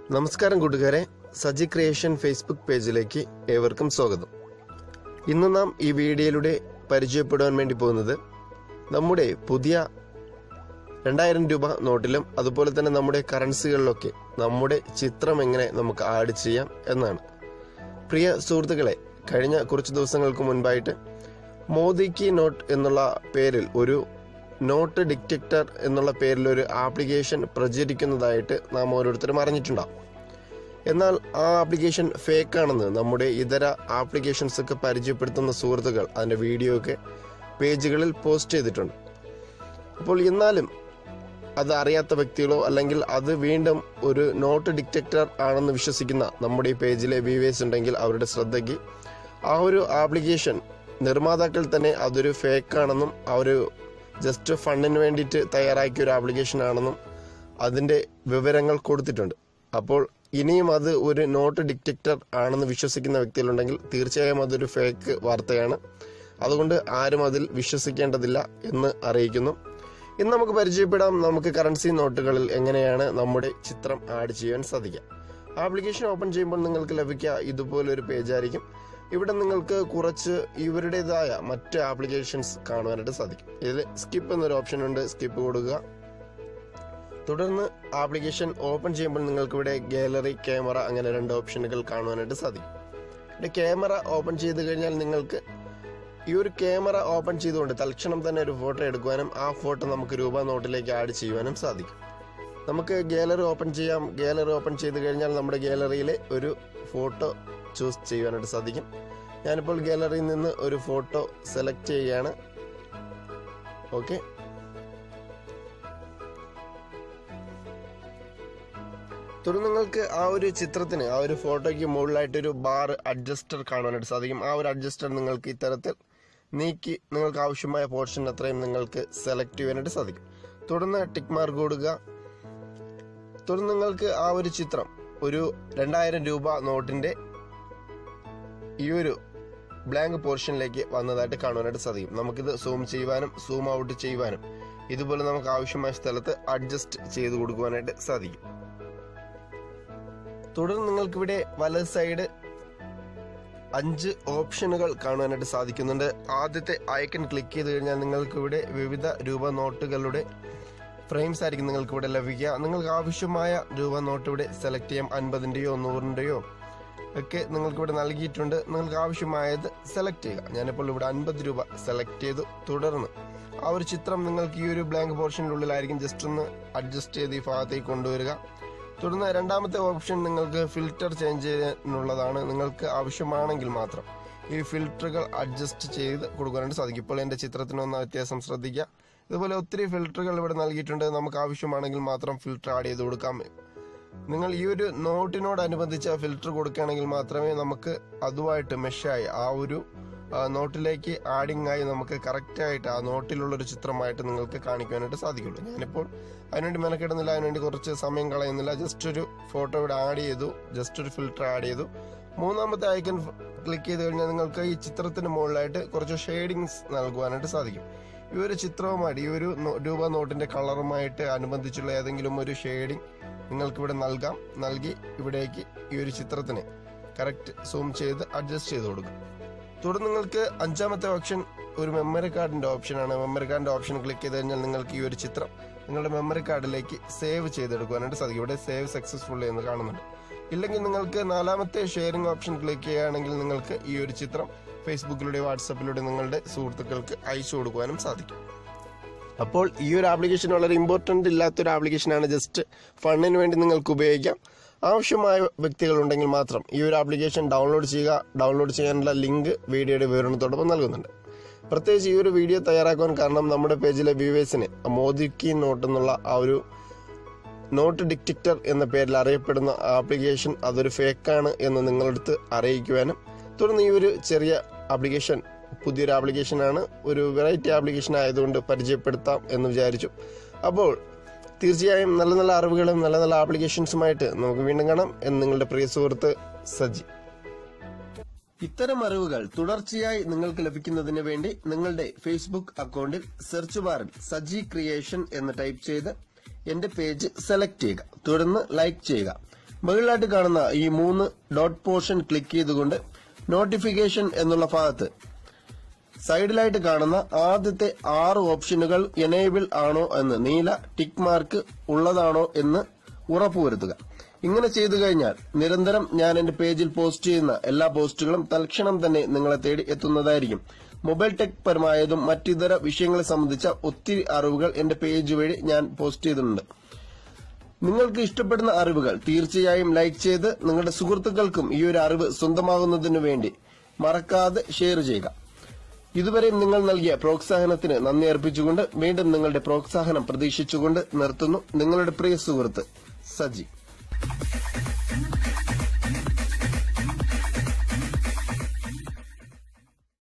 നമസ്കാരം കൂട്ടുകാരെ Saji creation Facebook പേജിലേക്ക് ഏവർക്കും സ്വാഗതം ഇന്ന് നാം ഈ വീഡിയോയിലൂടെ പരിചയപ്പെടുവാൻ വേണ്ടി പോകുന്നത് നമ്മുടെ പുതിയ രണ്ടായിരം രൂപ നോട്ടിലും അതുപോലെ തന്നെ നമ്മുടെ കറൻസികളിലൊക്കെ നമ്മുടെ ചിത്രം എങ്ങനെ നമുക്ക് ആഡ് ചെയ്യാം എന്നാണ് പ്രിയ സുഹൃത്തുക്കളെ കഴിഞ്ഞ കുറച്ച് ദിവസങ്ങൾക്ക് മുൻപായിട്ട് മോദി കി നോട്ട് എന്നുള്ള പേരിൽ ഒരു നോട്ട് ഡിറ്റക്ടർ എന്നുള്ള പേരിൽ ഒരു ആപ്ലിക്കേഷൻ പ്രചരിക്കുന്നതായിട്ട് നാം ഓരോരുത്തരും അറിഞ്ഞിട്ടുണ്ടാവും എന്നാൽ ആ ആപ്ലിക്കേഷൻ ഫേക്ക് ആണെന്ന് നമ്മുടെ ഇതര ആപ്ലിക്കേഷൻസ് ഒക്കെ പരിചയപ്പെടുത്തുന്ന സുഹൃത്തുക്കൾ അതിന്റെ വീഡിയോ ഒക്കെ പേജുകളിൽ പോസ്റ്റ് ചെയ്തിട്ടുണ്ട് അപ്പോൾ എന്നാലും അത് അറിയാത്ത വ്യക്തികളോ അല്ലെങ്കിൽ അത് വീണ്ടും ഒരു നോട്ട് ഡിറ്റക്ടർ ആണെന്ന് വിശ്വസിക്കുന്ന നമ്മുടെ ഈ പേജിലെ വ്യൂവേഴ്സ് ഉണ്ടെങ്കിൽ അവരുടെ ശ്രദ്ധയ്ക്ക് ആ ഒരു ആപ്ലിക്കേഷൻ നിർമ്മാതാക്കൾ തന്നെ അതൊരു ഫേക്ക് ആണെന്നും ആ ഒരു ജസ്റ്റ് ഫണ്ടിന് വേണ്ടിയിട്ട് തയ്യാറാക്കിയ ഒരു ആപ്ലിക്കേഷൻ ആണെന്നും അതിന്റെ വിവരങ്ങൾ കൊടുത്തിട്ടുണ്ട് അപ്പോൾ ഇനിയും അത് ഒരു നോട്ട് ഡിറ്റക്ടർ ആണെന്ന് വിശ്വസിക്കുന്ന വ്യക്തികളുണ്ടെങ്കിൽ തീർച്ചയായും അതൊരു ഫേക്ക് വാർത്തയാണ് അതുകൊണ്ട് ആരും അതിൽ വിശ്വസിക്കേണ്ടതില്ല എന്ന് അറിയിക്കുന്നു ഇന്ന് നമുക്ക് പരിചയപ്പെടാം നമുക്ക് കറൻസി നോട്ടുകളിൽ എങ്ങനെയാണ് നമ്മുടെ ചിത്രം ആഡ് ചെയ്യാൻ സാധിക്കുക ആപ്ലിക്കേഷൻ ഓപ്പൺ ചെയ്യുമ്പോൾ നിങ്ങൾക്ക് ലഭിക്കുക ഇതുപോലൊരു പേജ് ആയിരിക്കും ഇവിടെ നിങ്ങൾക്ക് കുറച്ച് ഇവരുടേതായ മറ്റ് ആപ്ലിക്കേഷൻസ് കാണുവാനായിട്ട് സാധിക്കും ഇതിൽ സ്കിപ്പ് എന്നൊരു ഓപ്ഷൻ ഉണ്ട് സ്കിപ്പ് കൊടുക്കുക തുടർന്ന് ആപ്ലിക്കേഷൻ ഓപ്പൺ ചെയ്യുമ്പോൾ നിങ്ങൾക്ക് ഇവിടെ ഗാലറി ക്യാമറ അങ്ങനെ രണ്ട് ഓപ്ഷനുകൾ കാണുവാനായിട്ട് സാധിക്കും ഇവിടെ ക്യാമറ ഓപ്പൺ ചെയ്ത് കഴിഞ്ഞാൽ നിങ്ങൾക്ക് ഈ ഒരു ക്യാമറ ഓപ്പൺ ചെയ്തുകൊണ്ട് തൽക്ഷണം തന്നെ ഒരു ഫോട്ടോ എടുക്കുവാനും ആ ഫോട്ടോ നമുക്ക് രൂപ നോട്ടിലേക്ക് ആഡ് ചെയ്യുവാനും സാധിക്കും നമുക്ക് ഗാലറി ഓപ്പൺ ചെയ്യാം ഗാലറി ഓപ്പൺ ചെയ്ത് കഴിഞ്ഞാൽ നമ്മുടെ ഗാലറിയിലെ ഒരു ഫോട്ടോ ചൂസ് ചെയ്യുവാനായിട്ട് സാധിക്കും ഞാനിപ്പോൾ ഗാലറിയിൽ നിന്ന് ഒരു ഫോട്ടോ സെലക്ട് ചെയ്യുകയാണ് ഓക്കെ തുടർന്ന് നിങ്ങൾക്ക് ആ ഒരു ചിത്രത്തിന് ആ ഒരു ഫോട്ടോയ്ക്ക് മുകളിലായിട്ട് ഒരു ബാർ അഡ്ജസ്റ്റർ കാണുവാനായിട്ട് സാധിക്കും ആ ഒരു അഡ്ജസ്റ്റർ നിങ്ങൾക്ക് ഇത്തരത്തിൽ നീക്കി നിങ്ങൾക്ക് ആവശ്യമായ പോർഷൻ അത്രയും നിങ്ങൾക്ക് സെലക്ട് ചെയ്യാനായിട്ട് സാധിക്കും തുടർന്ന് ടിക്ക് മാർക്ക് കൊടുക്കുക തുടർന്ന് നിങ്ങൾക്ക് ആ ഒരു ചിത്രം ഒരു രണ്ടായിരം രൂപ നോട്ടിന്റെ ഈ ഒരു ബ്ലാങ്ക് പോർഷനിലേക്ക് വന്നതായിട്ട് കാണുവാനായിട്ട് സാധിക്കും നമുക്കിത് സൂം ചെയ്യുവാനും സൂം ഔട്ട് ചെയ്യുവാനും ഇതുപോലെ നമുക്ക് ആവശ്യമായ സ്ഥലത്ത് അഡ്ജസ്റ്റ് ചെയ്ത് കൊടുക്കുവാനായിട്ട് സാധിക്കും തുടർന്ന് നിങ്ങൾക്ക് ഇവിടെ വലത് സൈഡ് അഞ്ച് ഓപ്ഷനുകൾ കാണുവാനായിട്ട് സാധിക്കുന്നുണ്ട് ആദ്യത്തെ ഐക്കൺ ക്ലിക്ക് ചെയ്ത് കഴിഞ്ഞാൽ നിങ്ങൾക്ക് ഇവിടെ വിവിധ രൂപ നോട്ടുകളുടെ ഫ്രെയിംസ് ആയിരിക്കും നിങ്ങൾക്ക് ഇവിടെ ലഭിക്കുക നിങ്ങൾക്ക് ആവശ്യമായ രൂപ നോട്ട് ഇവിടെ സെലക്ട് ചെയ്യാം അൻപതിൻ്റെയോ നൂറിൻ്റെയോ ഒക്കെ നിങ്ങൾക്ക് ഇവിടെ നൽകിയിട്ടുണ്ട് നിങ്ങൾക്ക് ആവശ്യമായത് സെലക്ട് ചെയ്യുക ഞാനിപ്പോൾ ഇവിടെ അൻപത് രൂപ സെലക്ട് ചെയ്തു തുടർന്ന് ആ ഒരു ചിത്രം നിങ്ങൾക്ക് ഈ ഒരു ബ്ലാങ്ക് പോർഷനുള്ളിലായിരിക്കും ജസ്റ്റ് ഒന്ന് അഡ്ജസ്റ്റ് ചെയ്ത് ഈ ഭാഗത്തേക്ക് കൊണ്ടുവരിക തുടർന്ന് രണ്ടാമത്തെ ഓപ്ഷൻ നിങ്ങൾക്ക് ഫിൽറ്റർ ചേഞ്ച് ചെയ്യാനുള്ളതാണ് നിങ്ങൾക്ക് ആവശ്യമാണെങ്കിൽ മാത്രം ഈ ഫിൽറ്ററുകൾ അഡ്ജസ്റ്റ് ചെയ്ത് കൊടുക്കാനായിട്ട് സാധിക്കും ഇപ്പോൾ എൻ്റെ ചിത്രത്തിനൊന്ന വ്യത്യാസം ശ്രദ്ധിക്കുക ഇതുപോലെ ഒത്തിരി ഫിൽറ്ററുകൾ ഇവിടെ നൽകിയിട്ടുണ്ട് നമുക്ക് ആവശ്യമാണെങ്കിൽ മാത്രം ഫിൽറ്റർ ആഡ് ചെയ്ത് കൊടുക്കാം നിങ്ങൾ ഈ ഒരു നോട്ടിനോടനുബന്ധിച്ച് ഫിൽറ്റർ കൊടുക്കുകയാണെങ്കിൽ മാത്രമേ നമുക്ക് അതുമായിട്ട് മെഷായി ആ ഒരു ആ, നോട്ടിലേക്ക് ആഡിംഗ് ആയി നമുക്ക് കറക്റ്റ് ആയിട്ട് ആ നോട്ടിലുള്ള ഒരു ചിത്രമായിട്ട് നിങ്ങൾക്ക് കാണിക്കാനായിട്ട് സാധിക്കുള്ളൂ ഞാനിപ്പോൾ അതിനുവേണ്ടി മെനക്കെടുന്നില്ല അതിനുവേണ്ടി കുറച്ച് സമയം കളയുന്നില്ല ജസ്റ്റ് ഒരു ഫോട്ടോ ഇവിടെ ആഡ് ചെയ്തു ജസ്റ്റ് ഒരു ഫിൽറ്റർ ആഡ് ചെയ്തു മൂന്നാമത്തെ ഐക്കൺ ക്ലിക്ക് ചെയ്ത് കഴിഞ്ഞാൽ നിങ്ങൾക്ക് ഈ ചിത്രത്തിന് മുകളിലായിട്ട് കുറച്ച് ഷെയ്ഡിങ്സ് നൽകുവാനായിട്ട് സാധിക്കും ഈ ഒരു ചിത്രവുമായിട്ട് ഈ ഒരു നോ- രൂപ നോട്ടിന്റെ കളറുമായിട്ട് അനുബന്ധിച്ചുള്ള ഏതെങ്കിലും ഒരു ഷെയ്ഡിങ് നിങ്ങൾക്ക് ഇവിടെ നൽകാം നൽകി ഇവിടേക്ക് ഈ ഒരു ചിത്രത്തിന് കറക്റ്റ് സൂം ചെയ്ത് അഡ്ജസ്റ്റ് ചെയ്ത് കൊടുക്കും തുടർന്ന് നിങ്ങൾക്ക് അഞ്ചാമത്തെ ഓപ്ഷൻ ഒരു മെമ്മറി കാർഡിന്റെ ഓപ്ഷനാണ് മെമ്മറി കാർഡിന്റെ ഓപ്ഷൻ ക്ലിക്ക് ചെയ്ത് കഴിഞ്ഞാൽ നിങ്ങൾക്ക് ഈ ഒരു ചിത്രം നിങ്ങളുടെ മെമ്മറി കാർഡിലേക്ക് സേവ് ചെയ്തെടുക്കുവാനായിട്ട് സാധിക്കും ഇവിടെ സേവ് സക്സസ്ഫുള്ളി എന്ന് കാണുന്നുണ്ട് ഇല്ലെങ്കിൽ നിങ്ങൾക്ക് നാലാമത്തെ ഷെയറിംഗ് ഓപ്ഷൻ ക്ലിക്ക് ചെയ്യുകയാണെങ്കിൽ നിങ്ങൾക്ക് ഈ ഒരു ചിത്രം ഫേസ്ബുക്കിലൂടെ വാട്സപ്പിലൂടെ നിങ്ങളുടെ സുഹൃത്തുക്കൾക്ക് അയച്ചു കൊടുക്കുവാനും സാധിക്കും അപ്പോൾ ഈ ഒരു ആപ്ലിക്കേഷൻ വളരെ ഇമ്പോർട്ടൻ്റ് ഇല്ലാത്തൊരു ആപ്ലിക്കേഷനാണ് ജസ്റ്റ് ഫണ്ടിന് വേണ്ടി നിങ്ങൾക്ക് ഉപയോഗിക്കാം ആവശ്യമായ വ്യക്തികളുണ്ടെങ്കിൽ മാത്രം ഈ ഒരു ആപ്ലിക്കേഷൻ ഡൗൺലോഡ് ചെയ്യുക ഡൗൺലോഡ് ചെയ്യാനുള്ള ലിങ്ക് വീഡിയോയുടെ വിവരണത്തോടൊപ്പം നൽകുന്നുണ്ട് പ്രത്യേകിച്ച് ഈ ഒരു വീഡിയോ തയ്യാറാക്കുവാൻ കാരണം നമ്മുടെ പേജിലെ വ്യൂവേഴ്സിന് മോദിക്ക് നോട്ട് എന്നുള്ള ആ ഒരു നോട്ട് ഡിറ്റക്ടർ എന്ന പേരിൽ അറിയപ്പെടുന്ന ആപ്ലിക്കേഷൻ അതൊരു ഫേക്കാണ് എന്ന് നിങ്ങളടുത്ത് അറിയിക്കുവാനും തുടർന്ന് ഈ ഒരു ചെറിയ ആപ്ലിക്കേഷൻ പുതിയൊരു ആപ്ലിക്കേഷനാണ് ഒരു വെറൈറ്റി ആപ്ലിക്കേഷൻ ആയതുകൊണ്ട് പരിചയപ്പെടുത്താം എന്ന് വിചാരിച്ചു അപ്പോൾ തീർച്ചയായും നല്ല നല്ല അറിവുകളും നല്ല നല്ല ആപ്ലിക്കേഷൻസുമായിട്ട് നമുക്ക് വീണ്ടും കാണാം എന്ന് നിങ്ങളുടെ പ്രിയ സുഹൃത്ത് സജി ഇത്തരം അറിവുകൾ തുടർച്ചയായി നിങ്ങൾക്ക് ലഭിക്കുന്നതിന് വേണ്ടി നിങ്ങളുടെ ഫേസ്ബുക്ക് അക്കൗണ്ടിൽ സെർച്ച് ബാറിൽ സജി ക്രിയേഷൻ എന്ന് ടൈപ്പ് ചെയ്ത് എന്റെ പേജ് സെലക്ട് ചെയ്യുക തുടർന്ന് ലൈക്ക് ചെയ്യുക മുകളിലായിട്ട് കാണുന്ന ഈ മൂന്ന് ഡോട്ട് പോർഷൻ ക്ലിക്ക് ചെയ്തുകൊണ്ട് നോട്ടിഫിക്കേഷൻ എന്നുള്ള ഭാഗത്ത് സൈഡിലായിട്ട് കാണുന്ന ആദ്യത്തെ ആറ് ഓപ്ഷനുകൾ എനേബിൾ ആണോ എന്ന് നീല ടിക്ക് മാർക്ക് ഉള്ളതാണോ എന്ന് ഉറപ്പുവരുത്തുക ഇങ്ങനെ ചെയ്തു കഴിഞ്ഞാൽ നിരന്തരം ഞാൻ എന്റെ പേജിൽ പോസ്റ്റ് ചെയ്യുന്ന എല്ലാ പോസ്റ്റുകളും തൽക്ഷണം തന്നെ നിങ്ങളെ തേടി എത്തുന്നതായിരിക്കും മൊബൈൽ ടെക് പരമായതും മറ്റിതര വിഷയങ്ങളെ സംബന്ധിച്ച ഒത്തിരി അറിവുകൾ എന്റെ പേജ് വഴി ഞാൻ പോസ്റ്റ് ചെയ്തിട്ടുണ്ട് നിങ്ങൾക്ക് ഇഷ്ടപ്പെടുന്ന അറിവുകൾ തീർച്ചയായും ലൈക്ക് ചെയ്ത് നിങ്ങളുടെ സുഹൃത്തുക്കൾക്കും ഈ ഒരു അറിവ് സ്വന്തമാകുന്നതിനു വേണ്ടി മറക്കാതെ ഷെയർ ചെയ്യുക ഇതുവരെയും നിങ്ങൾ നൽകിയ പ്രോത്സാഹനത്തിന് നന്ദി അർപ്പിച്ചുകൊണ്ട് വീണ്ടും നിങ്ങളുടെ പ്രോത്സാഹനം പ്രതീക്ഷിച്ചുകൊണ്ട് നിർത്തുന്നു നിങ്ങളുടെ പ്രിയ സുഹൃത്ത് സജി